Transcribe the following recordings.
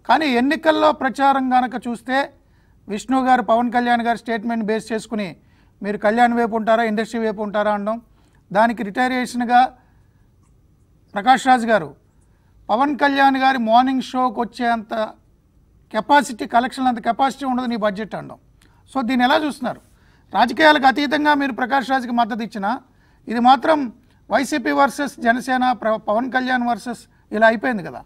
కానీ ఎన్నికల్లో ప్రచారం కనుక చూస్తే విష్ణు గారు పవన్ కళ్యాణ్ గారి స్టేట్మెంట్ బేస్ చేసుకుని మీరు కళ్యాణ్ వైపు ఉంటారా ఇండస్ట్రీ వైపు ఉంటారా అనడం దానికి రిటైరేషన్గా ప్రకాష్ రాజ్ గారు పవన్ కళ్యాణ్ గారి మార్నింగ్ షోకి వచ్చేంత కెపాసిటీ కలెక్షన్ అంత కెపాసిటీ ఉండదు నీ బడ్జెట్ అనడం సో దీన్ని ఎలా చూస్తున్నారు రాజకీయాలకు అతీతంగా మీరు ప్రకాష్ రాజ్కి మద్దతు ఇచ్చినా ఇది మాత్రం వైసీపీ వర్సెస్ జనసేన ప్ర- పవన్ కళ్యాణ్ వర్సెస్ ఇలా అయిపోయింది కదా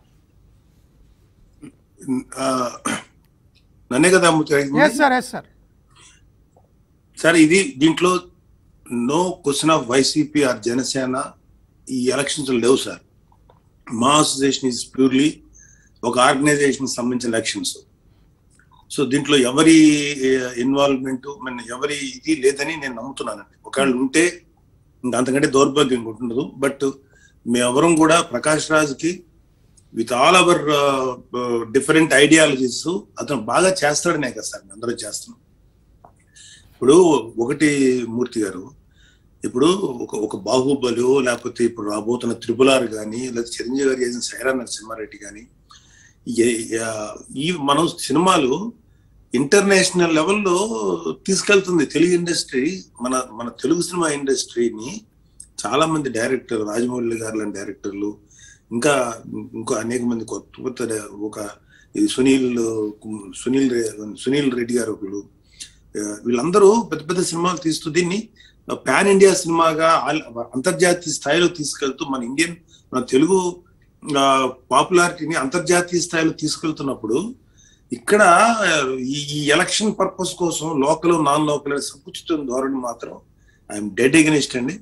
ఆ, నన్నే కదా అమ్ముతాయి yes sir yes sir sir ఇది దీంట్లో no question of YCP or Janasena ఈ ఎలక్షన్స్ లేవు సార్ మా అసోసియేషన్ ఇస్ ప్యూర్లీ ఒక ఆర్గనైజేషన్ సంబంధించిన ఎలక్షన్స్ సో దీంట్లో ఎవరి ఇన్వాల్వ్మెంట్ మన ఎవరి ఇది లేదని నేను నమ్ముతున్నానండి ఒకవేళ ఉంటే ఇంకా అంతకంటే దౌర్భాగ్యం ఉండదు బట్ మేమెవరం కూడా ప్రకాష్ రాజ్కి with all our different ideologies అతను బాగా చేస్తాడనే కదా సార్ మేము అందరూ చేస్తున్నాం ఇప్పుడు ఒకటి మూర్తి గారు ఇప్పుడు ఒక ఒక బాహుబలి లేకపోతే ఇప్పుడు రాబోతున్న త్రిపుల్ ఆర్ కానీ లేదా చిరంజీవి గారు చేసిన సైరా నరసింహారెడ్డి కానీ ఈ మనం సినిమాలు ఇంటర్నేషనల్ లెవెల్లో తీసుకెళ్తుంది తెలుగు ఇండస్ట్రీ మన మన తెలుగు సినిమా ఇండస్ట్రీని చాలా మంది డైరెక్టర్ రాజమౌళి గారు లాంటి డైరెక్టర్లు ఇంకా ఇంకో అనేక మంది కొత్త కొత్త డై- ఒక ఇది సునీల్ సునీల్ రె- సునీల్ రెడ్డి గారు ఒకళ్ళు ఆ, వీళ్ళందరూ పెద్ద పెద్ద సినిమాలు తీస్తూ దీన్ని పాన్ ఇండియా సినిమాగా ఆల్- అంతర్జాతీయ స్థాయిలో తీసుకెళ్తూ మన ఇండియన్ మన తెలుగు పాపులారిటీని అంతర్జాతీయ స్థాయిలో తీసుకెళ్తున్నప్పుడు ఇక్కడ ఆ, ఈ ఈ ఎలక్షన్ పర్పస్ కోసం లోకల్ నాన్ లోకల్ సంకుచితం ధోరణి మాత్రం ఐఎమ్ డెడ్ ఎగనిస్ట్ అండి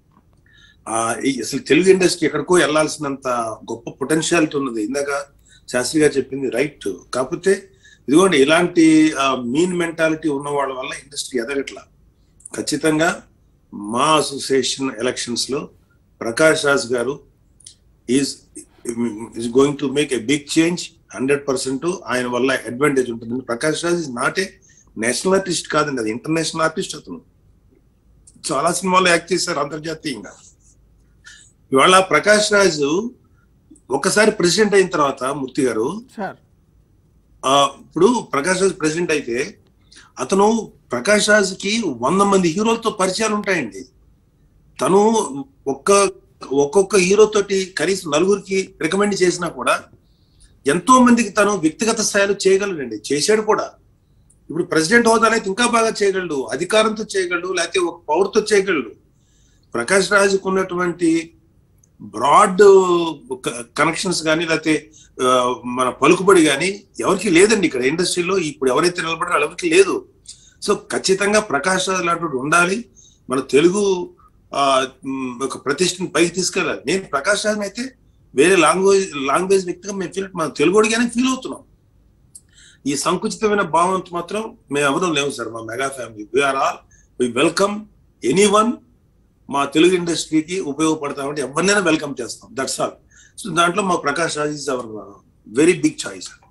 ఆ, ఈ- అసలు తెలుగు ఇండస్ట్రీ ఎక్కడికో వెళ్లాల్సినంత గొప్ప పొటెన్షియాలిటీ ఉన్నది ఇందాక శాస్త్రి గారు చెప్పింది రైట్ కాకపోతే ఇదిగోండి ఇలాంటి మీన్ మెంటాలిటీ ఉన్న వాళ్ళ వల్ల ఇండస్ట్రీ ఎదగట్లా ఖచ్చితంగా మా అసోసియేషన్ ఎలక్షన్స్ లో Prakash Raj garu is is going to make a big change hundred percent ఆయన వల్ల అడ్వాంటేజ్ ఉంటుంది Prakash Raj is not a national artist కాదండి అది ఇంటర్నేషనల్ ఆర్టిస్ట్ అతను చాలా సినిమాలు యాక్ట్ చేశారు అంతర్జాతీయంగా ఇవాళ ప్రకాష్ రాజ్ ఒకసారి ప్రెసిడెంట్ అయిన తర్వాత మూర్తి గారు సార్ ఆ, ఇప్పుడు ప్రకాష్ రాజ్ ప్రెసిడెంట్ అయితే అతను ప్రకాష్ రాజ్ కి వంద మంది హీరోలతో పరిచయాలు ఉంటాయండి తను ఒక్క ఒక్కొక్క హీరో తోటి కనీసం నలుగురికి రికమెండ్ చేసినా కూడా ఎంతో మందికి తను వ్యక్తిగత స్థాయిలో చేయగలడండి చేశాడు కూడా ఇప్పుడు ప్రెసిడెంట్ హోదానైతే ఇంకా బాగా చేయగలడు అధికారంతో చేయగలడు లేకపోతే ఒక పౌరుతో చేయగలడు ప్రకాష్ రాజుకు ఉన్నటువంటి బ్రాడ్ కనెక్షన్స్ కానీ లేకపోతే ఆ, మన పలుకుబడి కానీ ఎవరికి లేదండి ఇక్కడ ఇండస్ట్రీలో ఇప్పుడు ఎవరైతే నిలబడారో ఎవరికి లేదు సో ఖచ్చితంగా ప్రకాష్ రాజ్ లాంటి వాడు ఉండాలి మన తెలుగు ఆ, మ్, ఒక ప్రతిష్టని పైకి తీసుకెళ్ళాలి నేను ప్రకాష్ రాజ్ అయితే వేరే లాంగ్వేజ్ లాంగ్వేజ్ వ్యక్తిగా మేము ఫీల్ మన తెలుగుడిగానే ఫీల్ అవుతున్నాం ఈ సంకుచితమైన భావంతో మాత్రం మేము ఎవరూ లేవు సార్ మా mega family we're all we welcome any one మా తెలుగు ఇండస్ట్రీకి ఉపయోగపడతామంటే ఎవరినైనా వెల్కమ్ చేస్తాం దట్స్ ఆల్ సో దాంట్లో మా Prakash Raj is our very big choice